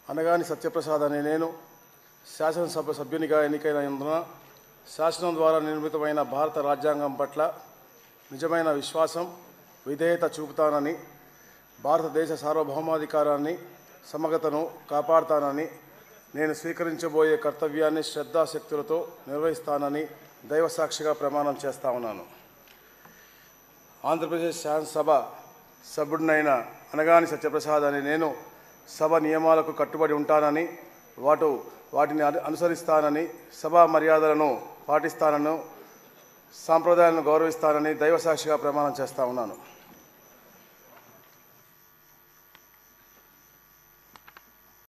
అనగాని సత్యప్రసాద్ అనే నేను శాసనసభ సభ్యునిగా ఎన్నికైనందున శాసనం ద్వారా నిర్మితమైన భారత రాజ్యాంగం పట్ల నిజమైన విశ్వాసం విధేయత చూపుతానని భారతదేశ సార్వభౌమాధికారాన్ని సమగ్రతను కాపాడుతానని నేను స్వీకరించబోయే కర్తవ్యాన్ని శ్రద్ధాశక్తులతో నిర్వహిస్తానని దైవసాక్షిగా ప్రమాణం చేస్తా ఉన్నాను ఆంధ్రప్రదేశ్ శాసనసభ సభ్యుడినైన అనగాని సత్యప్రసాద్ అనే నేను సభ నియమాలకు కట్టుబడి ఉంటానని వాటు వాటిని అను- అనుసరిస్తానని సభా మర్యాదలను పాటిస్తానను సాంప్రదాయాలను గౌరవిస్తానని దైవసాక్షిగా ప్రమాణం చేస్తా ఉన్నాను